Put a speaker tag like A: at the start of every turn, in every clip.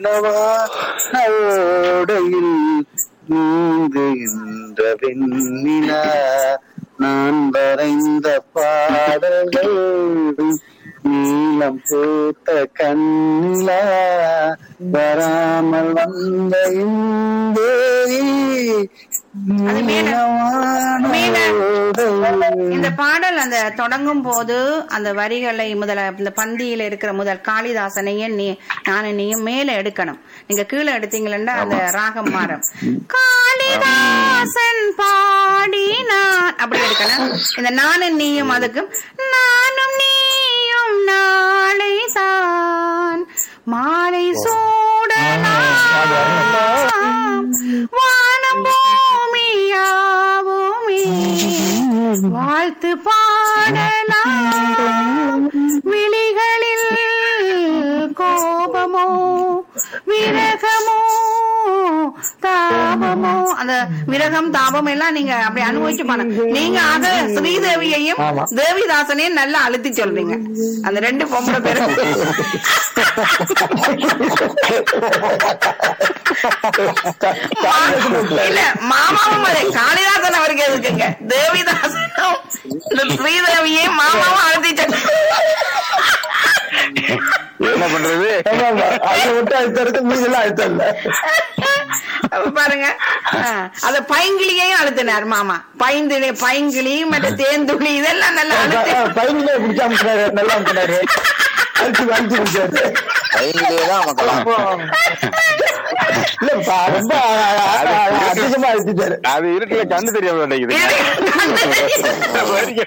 A: ஓடையில் நீந்துகின்ற வெண்ணிலா நான் வரைந்த பாடல்கள் நீளம் பூத்த கண்ணிலா வராமல் வந்த இங்கே
B: அது மேல.
A: நீளமான
B: மேல.
A: ஓடையில்
B: இந்த பாடல் அந்த தொடங்கும் போது அந்த வரிகளை முதல்ல இந்த பந்தியில இருக்கிற முதல் காளிதாசனையும் நீ நானும் நீயும் மேல எடுக்கணும் நீங்க கீழே எடுத்தீங்களா அந்த ராகம் மாறும் காளிதாசன் பாடினான் அப்படி எடுக்கணும் இந்த நானும் நீயும் அதுக்கும் நானும் நீயும் நாளை தான் மாலை சூடலாம் வானம் பூமியாவுமே வாழ்த்து பாடலாம் விழிகளில் கோபமோ விரகமோ தாபமோ அந்த விரகம் தாபம் எல்லாம் நீங்க அப்படி அனுபவிச்சு பண்ண நீங்க அத ஸ்ரீதேவியையும்
A: ஆமா.
B: தேவிதாசனையும் நல்லா அழுத்தி சொல்றீங்க அந்த ரெண்டு பொம்பளை பேரும் இல்ல மாமாவும் அதே காளிதாசன் அவருக்கு எதுக்குங்க தேவிதாசனும் இந்த ஸ்ரீதேவியையும் மாமாவும் அழுத்தி சொல்றீங்க
C: என்ன பண்றது
A: ஆமா, ஆமா. அதை விட்டு அழுத்தறது மீதெல்லாம் அழுத்தல
B: அப்ப பாருங்க ஆ, அத பைங்கிளியையும் அழுத்தினார் மாமா பைந்திளி பைங்கிளி மற்ற தேந்துளி இதெல்லாம் நல்லா அழுத்தி
A: பையன்களே பிடிச்சா அமுக்கினாரு நல்லா அமுக்கினாரு அழுத்தி அழுத்தி பிடிச்சாரு
C: பையன்களே தான் அமக்கலாம்
A: இல்ல பா- ரொம்ப அதிகமா அழுத்திட்டாரு
C: அது இருக்குல்ல கண்ணு தெரியாம மாட்டேங்குது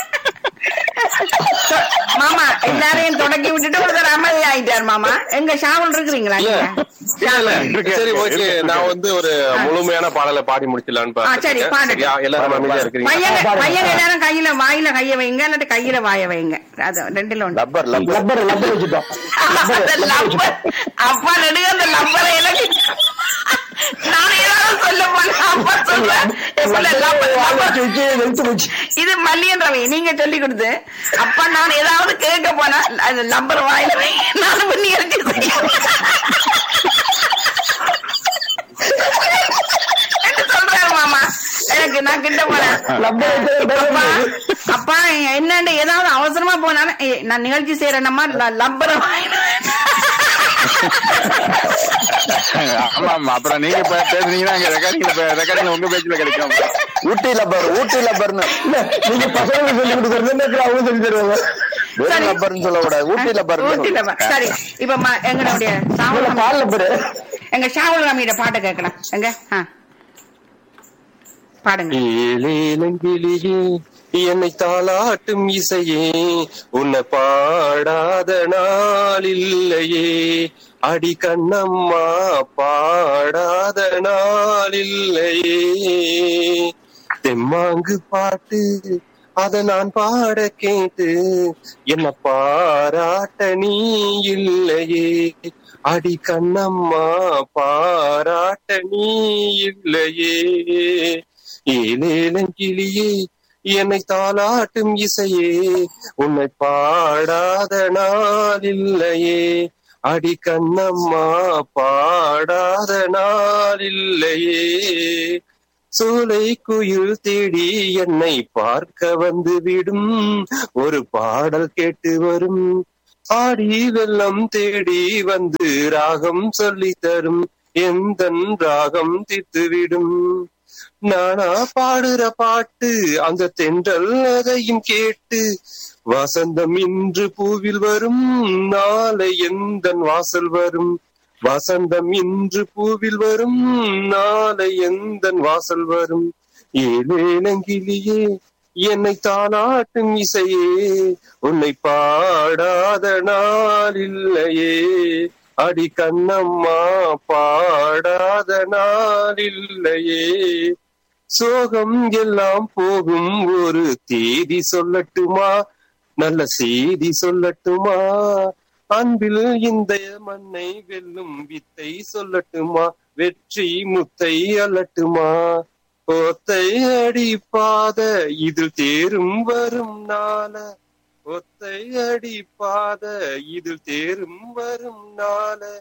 B: மாமா எல்லாரையும் தொடக்கி விட்டுட்டு ஒருத்தர் அமைதி ஆயிட்டார் மாமா எங்க ஷாவல் இருக்கிறீங்களா
D: இல்ல
B: நீங்க?
D: இல்ல, இல்ல. சரி ஓகே நான் வந்து ஒரு முழுமையான பாடலை பாடி முடிச்சிடலான்னு
B: ஆ, சரி,
D: பார்த்துருக்கேன்.
B: பாடுங்க.
D: சரியா? எல்லாரும் அமைதியா இருக்கிறீங்க
B: பையன்
A: பாருங்க.
B: பையன் எல்லாரும் கையில வாயில கைய வைங்க இல்லாட்டி கையில வாய வைங்க அது ரெண்டுல ஒண்ணு
C: லப்பர் லப்பர்
A: லப்பர் லப்பர் வச்சுட்டோம்
B: அந்த லப்பர் அப்பா நடுங்க அந்த லப்பரை எல்லாம் நான் ஏதாவது சொல்ல போனேன் அப்பா சொல்றேன் எப்பல லப்பர்
A: வாய்
B: லப்பர்
A: வச்சு வச்சு வெளுத்து போச்சு
B: இது மல்லியன் ரவி நீங்க சொல்லி கொடுத்து அப்ப நான் ஏதாவது கேட்க போனா அது லப்பர் வாயில வை நான் பண்ணி இறச்சி சொல்றாரு மாமா எனக்கு நான் கிட்ட போனேன்
A: லப்பர் வச்சு
B: அப்பா அப்பா என்னண்டு ஏதாவது அவசரமா போனாலும் ஏய், நான் நிகழ்ச்சி செய்யறேன்னம்மா லப்பர் வாயில வை.
C: ஆமா ஆமா அப்புறம் நீங்க இப்ப பேசுனீங்கன்னா அங்க ரெக்கார்டிங்ல ரெக்கார்டிங்ல உங்க பேச்சுல கிடைக்கும் ஊட்டி லப்பர் ஊட்டி லப்பர்னு
A: இல்ல நீங்க பசங்களுக்கு சொல்லி கொடுக்கறது அவங்க சொல்லி தருவாங்க
B: சரி.
C: வெறும் லப்பர்னு சொல்லக்கூடாது ஊட்டி லப்பர்
B: ஊட்டி லப்பர் சரி இப்ப ம- எங்களுடைய
A: இல்ல,
B: சாவல்
A: பால் லப்பரு
B: எங்க ஷாவுல் ரமியோட பாட்டை கேட்கலாம் எங்க ஆ. பாடுங்க
D: ஏலேலங்கிளியே என்னை தாளாட்டும் இசையே உன்னை பாடாத நாள் இல்லையே அடி கண்ணம்மா பாடாத நாள் இல்லையே தெம்மாங்கு பாட்டு அத நான் பாட கேட்டு என்ன பாராட்ட நீ இல்லையே அடி கண்ணம்மா பாராட்ட நீ இல்லையே ஏலேலங்கிளியே என்னை தாளாட்டும் இசையே உன்னை பாடாத நாள் இல்லையே அடி கண்ணம்மா பாடாத நாள் இல்லையே சோலை குயில் தேடி என்னை பார்க்க வந்து விடும் ஒரு பாடல் கேட்டு வரும் ஆடி வெள்ளம் தேடி வந்து ராகம் சொல்லி தரும் எந்தன் ராகம் தீர்த்துவிடும் நானா பாடுற பாட்டு அந்த தென்றல் அதையும் கேட்டு வசந்தம் இன்று பூவில் வரும் நாளை எந்தன் வாசல் வரும் வசந்தம் இன்று பூவில் வரும் நாளை எந்தன் வாசல் வரும் ஏழேலங்கிலியே என்னை தாளாட்டும் இசையே உன்னை பாடாத நாள் இல்லையே அடி கண்ணம்மா பாடாத நாள் இல்லையே சோகம் எல்லாம் போகும் ஒரு தேதி சொல்லட்டுமா நல்ல செய்தி சொல்லட்டுமா அன்பில் இந்த மண்ணை வெல்லும் வித்தை சொல்லட்டுமா வெற்றி முத்தை அல்லட்டுமா ஒத்தை அடி பாத இதில் தேரும் வரும் நாள ஒத்தை அடி பாத இதில் தேரும் வரும் நாள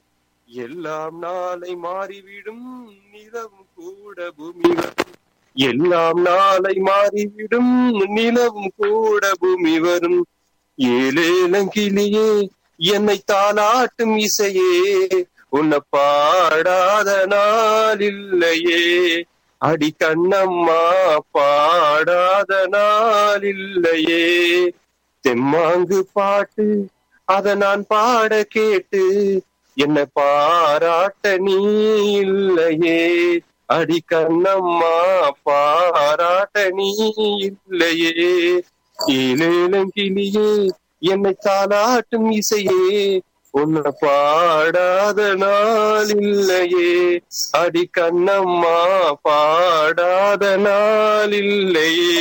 D: எல்லாம் நாளை மாறிவிடும் நிலவும் கூட பூமி வரும் எல்லாம் நாளை மாறிவிடும் நிலவும் கூட பூமி வரும் ஏழேலங்கிளியே என்னை தாளாட்டும் இசையே உன்னை பாடாத நாள் இல்லையே அடி கண்ணம்மா பாடாத நாள் இல்லையே தெம்மாங்கு பாட்டு அத நான் பாட கேட்டு என்ன பாராட்ட நீ இல்லையே அடி கண்ணம்மா பாராட்ட நீ இல்லையே ஏழேலங்கிளியே என்னை தாளாட்டும் இசையே உன்னை பாடாத நாள் இல்லையே அடி கண்ணம்மா பாடாத நாள் இல்லையே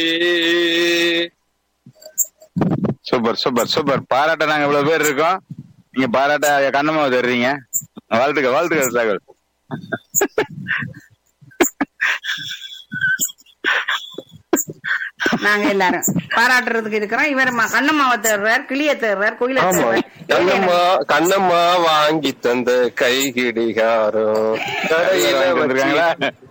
C: சூப்பர் சூப்பர் சூப்பர் பாராட்ட நாங்க இவ்வளவு பேர் இருக்கோம் நீங்க பாராட்ட கண்ணமா தர்றீங்க வாழ்த்துக்கள் வாழ்த்துக்கள் சாகர்
B: நாங்க எல்லாரும் பாராட்டுறதுக்கு இருக்கிறோம் இவர் ம- கண்ணம்மாவை தேடுறார் கிளிய தேடுறார் குயில
D: ஆமா கண்ணம்மா
B: தேடுறார்
D: கண்ணம்மா வாங்கி தந்த கைகிடிகாரம் கடையில
C: வந்திருக்காங்களா?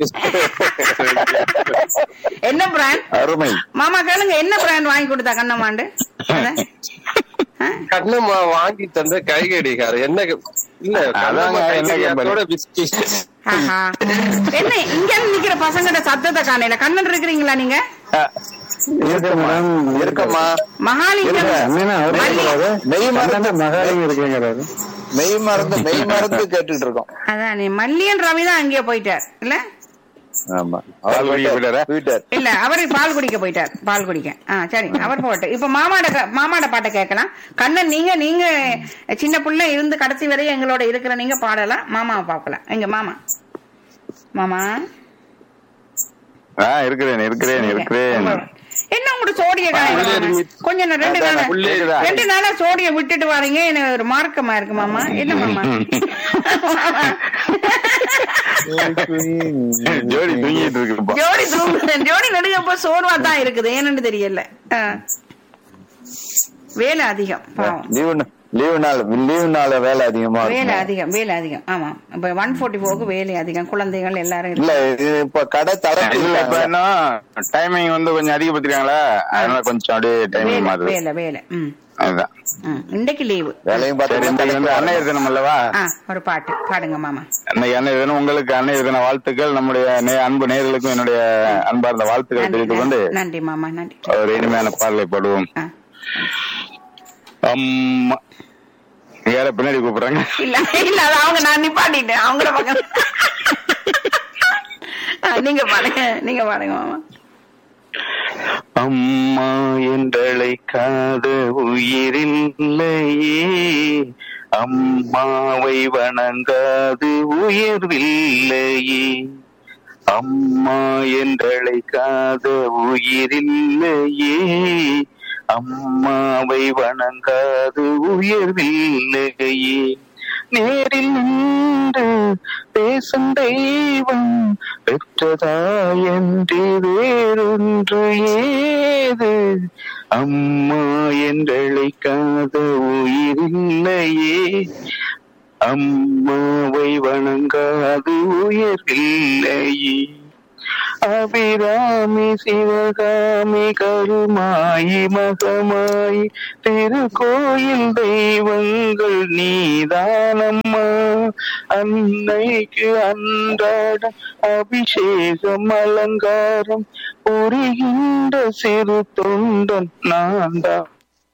B: என்ன பிராண்ட்
C: அருமை
B: மாமா கேளுங்க என்ன பிராண்ட் வாங்கி கொடுத்தா கண்ணம்மாண்டு அதான். ஆ?
D: கண்ணம்மா வாங்கி தந்த கைகடிகாரம் என்ன இல்ல கண்ணம்மா
C: அதாங்க, என்ன
D: கைகடிகாரத்தோட பிஸ்கி
B: ஆஹா. என்ன இங்க நிக்கிற பசங்கிட்ட சத்தத்தை காணையில கண்ணன் இருக்கிறீங்களா நீங்க
A: இருக்கு மேடம்
C: இருக்கம்மா
B: மகாலிங்கம்
A: அண்ணனா அவர்
B: மல்லி-
A: இருக்கிறாரு
C: மெய் மறந்து
A: மகாலிங்க இருக்குங்கிறாரு
C: மெய் மறந்து மெய் மறந்து கேட்டுட்டு இருக்கோம்
B: அதான் நீ மல்லியன் ரவி தான் அங்கேயே போயிட்டார் இல்ல
C: ஆமா அவர் போயிட்டாரா போயிட்டார்
B: இல்ல அவரு பால் குடிக்க போயிட்டார் பால் குடிக்க ஆ சரி அவர் போட்டு இப்ப மாமாட க- மாமாட பாட்டை கேட்கலாம் கண்ணன் நீங்க நீங்க சின்ன புள்ள இருந்து கடைசி வரையும் எங்களோட இருக்கிற நீங்க பாடலாம் மாமாவை பார்க்கலாம் எங்க மாமா மாமா
C: ஆ இருக்கிறேன் இருக்கிறேன் இருக்கிறேன்
B: என்ன உங்களோட சோடிய கொஞ்சம் நே- ரெண்டு
C: அதான்,
B: நாளா
C: புள்ளே இருக்குதா?
B: ரெண்டு நாளா சோடிய விட்டுட்டு வாரீங்க எனக்கு ஒரு மார்க்கமா இருக்கு மாமா என்ன மாமா
C: ஜோடி தூங்கிட்டு இருக்குப்பா
B: ஜோடி தூங்குது ஜோடி நடுங்கப்போ சோர்வா தான் இருக்குது ஏன்னு தெரியல ஆ. வேலை அதிகம் பாவம்
C: லீவு லீவு நாள் லீவு நாள் வேலை அதிகமா
B: வேலை
C: இருக்கும்
B: அதிகம் வேலை அதிகம் ஆமா இப்ப ஒன் போர்ட்டி ஃபோருக்கு வேலை அதிகம் குழந்தைகள் எல்லாரும்
C: இல்ல
B: இருக்கு.
C: இது இப்ப கடை தரப்பு இல்ல இப்ப என்ன டைமிங் வந்து கொஞ்சம் அதிகப்படுத்திருக்காங்களா அதனால கொஞ்சம் அப்படியே டைமிங்
B: வேலை
C: மாறுது
B: வேலை வேலை ம்
C: அதுதான்
B: ம். இன்னைக்கு லீவு
C: வேலையும் பார்த்து இன்னைக்கு வந்து அன்னையர் தினம் அல்லவா
B: ஆ ஒரு பாட்டு பாடுங்க மாமா
C: இன்னைக்கு அன்னையர் தினம் உங்களுக்கு அன்னையர் தின வாழ்த்துக்கள் நம்முடைய நே- அன்பு நேயர்களுக்கும் என்னுடைய அன்பார்ந்த வாழ்த்துக்களை
B: நன்றி
C: தெரிவித்துக் கொண்டு
B: நன்றி. நன்றி மாமா நன்றி
C: ஒரு இனிமையான பாடலை பாடுவோம்
B: ஆ.
C: அம்மா யார பின்னாடி கூப்பிடுறாங்க
B: இல்ல இல்ல அது அவங்க நான் நிப்பாட்டிட்டேன் அவங்கள பக்கம் ஆ, நீங்க பாடுங்க நீங்க பாடுங்க மாமா
C: அம்மா என்றழைக்காத உயிரில்லையே அம்மாவை வணங்காது உயர்வில்லையே அம்மா என்றழைக்காத உயிரில்லையே அம்மாவை வணங்காது உயர்வில்லையே நேரில் நின்று பேசும் தெய்வம் பெற்றதாயன்றி வேறொன்று ஏது அம்மா என்றழைக்காத உயிரில்லையே அம்மாவை வணங்காது உயர்வில்லையே அபிராமி சிவகாமி கருமாயி மகமாயி திருக்கோயில் தெய்வங்கள் நீதானம்மா அன்னைக்கு அன்றாட அபிஷேகம் அலங்காரம் புரிகின்ற சிறு தொண்டன் நான் தான்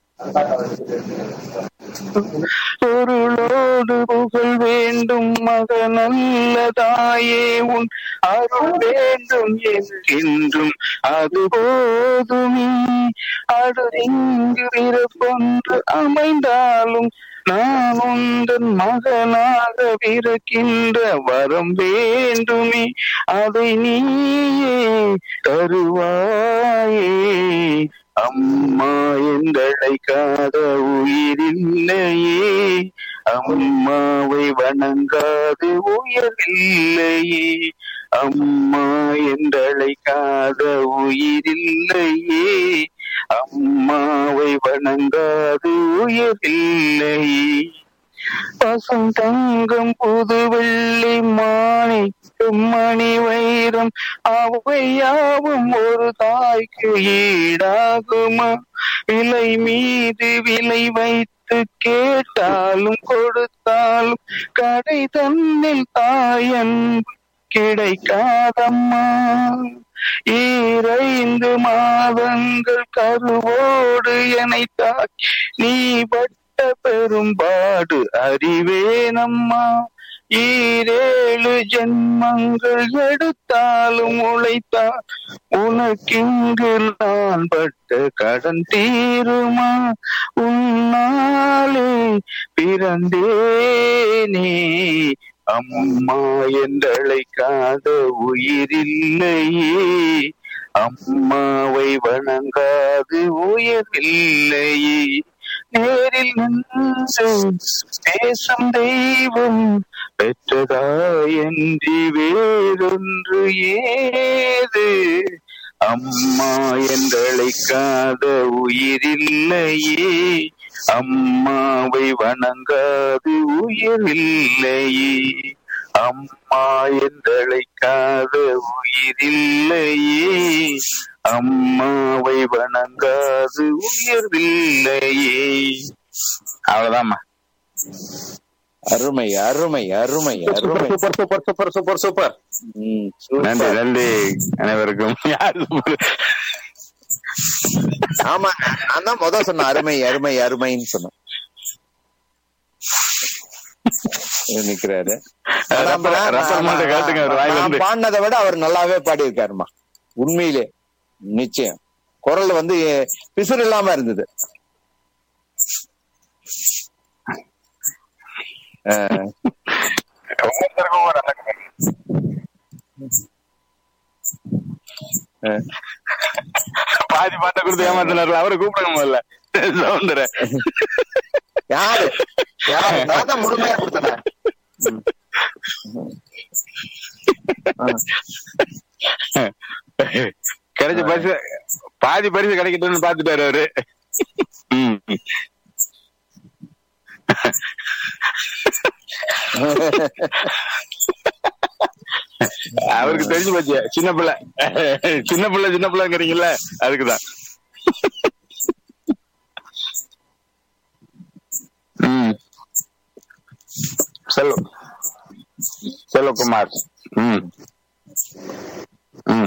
C: பொருளோடு புகழ் வேண்டும் மகனல்ல தாயே உன் அருள் வேண்டும் என்றென்றும் அது போதுமே அது இங்கு பிறப்பொன்று அமைந்தாலும் நான் உந்தன் மகனாக பிறக்கின்ற வரம் வேண்டுமே அதை நீயே தருவாயே அம்மா என்றழைக்காத உயிரில்லையே அம்மாவை வணங்காது உயரில்லையே அம்மா என்றழைக்காத உயிரில்லையே அம்மாவை வணங்காது உயரில்லையே பசுந்தங்கம் புது வெள்ளி மாணிக்கம் மணி வைரம் அவையாவும் ஒரு தாய்க்கு ஈடாகுமா விலை மீது விலை வைத்து கேட்டாலும் கொடுத்தாலும் கடை தன்னில் தாயன் கிடைக்காதம்மா ஈரைந்து மாதங்கள் கருவோடு என்னை தாக்கி நீ பட்ட பெரும்பாடு அறிவேனம்மா ஈரேழு ஜென்மங்கள் எடுத்தாலும் உழைத்தால் உனக்கிங்கு நான் பட்ட கடன் தீருமா உன்னாலே பிறந்தேனே அம்மா என்றழைக்காத உயிரில்லையே அம்மாவை வணங்காது உயரில்லையே நேரில் நின்று பேசும் தெய்வம் பெற்றதாயன்றி வேறொன்று ஏது அம்மா என்றழைக்காத உயிரில்லையே அம்மாவை வணங்காது உயிரில்லையே அம்மா என்றழைக்காத உயிரில்லையே அம்மாவை வணங்காது உயிரில்லையே அவ்வளவுதாம்மா
A: அருமை அருமை அருமை அருமை
D: super super super super super
A: hmm, super.
C: நன்றி நன்றி அனைவருக்கும் யார்
A: ஆமா நான் தான் முத சொன்னேன் அருமை அருமை அருமைன்னு சொன்னேன் இவர் நிக்கிறாரு
C: ரப்பர் ரப்பர் மட்டும் காட்டுங்க அவர் வாயில
A: நான்
C: இருந்து
A: பாடினதை விட அவர் நல்லாவே பாடியிருக்காருமா உண்மையிலே நிச்சயம் குரல் வந்து பிசுறு இல்லாம இருந்தது அஹ்,
C: ஒவ்வொருத்தருக்கும் ஒரு அந்த
A: அஹ்.
C: பாதி பாட்டை கொடுத்து ஏமாத்தினார்ல அவரை கூப்பிடுங்க முதல்ல சவுந்தர
A: யாரு யாரு நான் தான் முழுமையா கொடுத்தேன்
C: கிடைச்ச பரிசு பாதி பரிசு கிடைக்கட்டும்னு பாத்துட்டாரு அவரு ம். அவருக்கு தெரிஞ்சு போச்சு சின்ன பிள்ளை சின்ன பிள்ளை சின்ன பிள்ளைங்கிறீங்கல்ல அதுக்குதான் ம் செல்வ செல்வகுமார் ம் ம்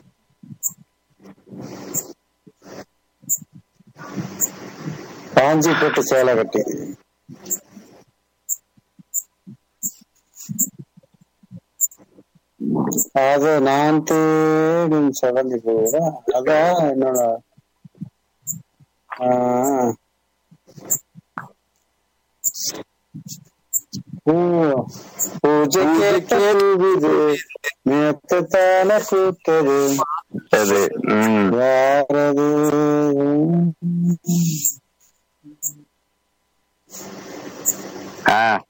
E: காஞ்சி போட்டு சேலை கட்டி அது நான் தேடும் சடங்கு கூட அதான் என்னோட ஆஹ். பூ பூஜை கேட்டது நேத்தத்தான பூத்தது
C: அது ம்
E: யாரது
C: ஆ